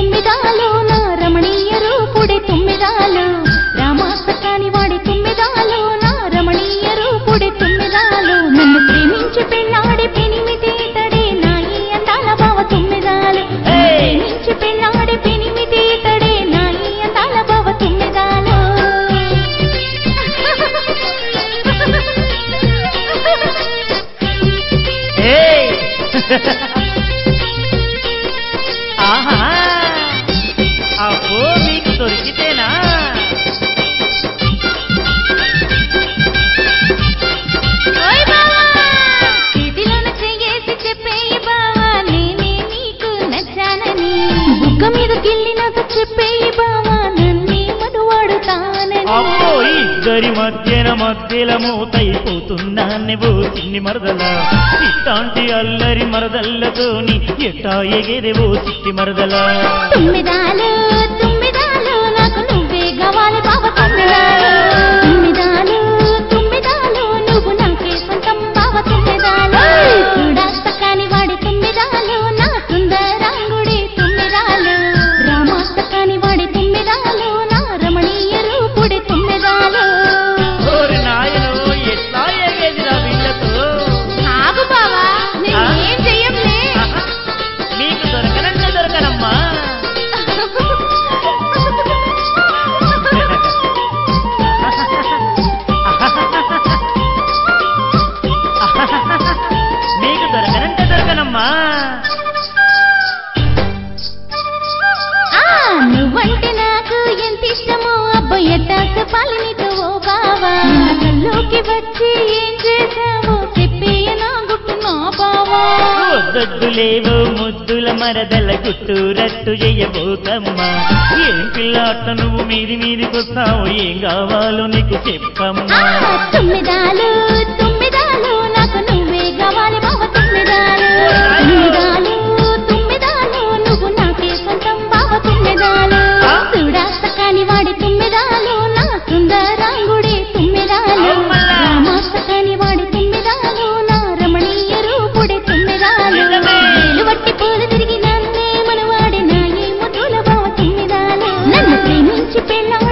తుమ్మిదాలు నా రమణీయ రూపుడే తుమ్మిదాలు రామాస కాని వాడి తుమ్మిదాలు నా రమణీయ రూపుడే తుమ్మిదాలు నన్ను ప్రేమించి పెళ్ళాడి పెనిమిటి తడే నా ఈ అందాల బావ తుమ్మిదాలు నన్ను ఏయ్! ప్రేమించి పెళ్ళాడి పెనిమిటి తడే నా ఈ అందాల బావ తుమ్మిదాలు ఏయ్! ఆహా అబ్బో మీకు దొరికితేనా ఓయ్ బావా చేతిలోన చెయ్యేసి చెప్పేయి బావా నేనే నీకు నచ్చానని బుగ్గ మీద గిల్లి నాకు చెప్పేయి బావా నన్నే మనువాడుతానని అబ్బో ఇద్దరి మధ్యన మధ్యల మూతైపోతున్నా నువ్వు చిన్ని మరదల ఇట్లాంటి అల్లరి మరదల్లతోని ఎట్టా ఎగేదేవో చిట్టి మరదల తుమ్మిదాలు తుమ్మిదాలు నాకు నువ్వే కావాలి బావ తుమ్మిదాలు తుమ్మిదాలు తుమ్మిదాలు నువ్వు నాకే సొంతం బావ తుమ్మిదాలు చూడాస్త కాని వాడి తుమ్మిదాలు నా సుందరాంగుడి తుమ్మిదాలు రామాస్త కాని వాడి తుమ్మిదాలు నా రమణీయ రూపుడి తుమ్మిదాలు ఓరి నాయనో ఎట్లా ఎగేదిరా వీళ్ళతో ఆగు బావా నేను ఏం చెయ్యంలే ఆహా, మీకు దొరకనంటే దొరకనమ్మా మీకు దొరకనంటే దొరకనమ్మా ఆ నువ్వంటే నాకు ఎంత ఇష్టమో అబ్బో ఎట్టా చెప్పాలి నీతో ఓ బావా నా కల్లోకి వచ్చి ఏం చేసావో చెప్పేయ నా గుట్టు నా బావా వద్దొద్దు లేవు ముద్దుల మరదల గుట్టు రట్టు చెయ్యబోతమ్మా ఏం పిల్లాట నువ్వు మీది మీదికొస్తావు ఏం కావాలో నీకు చెప్పమ్మా ఆ తుమ్మిదాలు తుమ్మిదాలు నాకు నువ్వే కావాలి బావ తుమ్మిదాలు తుమ్మిదాలు తుమ్మిదాలు నువ్వు నాకే సొంతం బావ తుమ్మిదాలు చూడాస్త కాని వాడి తుమ్మిదాలు నా సుందరాంగుడి తుమ్మిదాలు రామాస్త కాని వాడి తుమ్మిదాలు నా రమణీయ రూపుడి తుమ్మిదాలు వేలు వట్టి పూలు తిరిగి నన్నే మనవాడి నా ఏ ముద్దుల బావ తుమ్మిదాలు నన్ను ప్రేమించి పెళ్ళ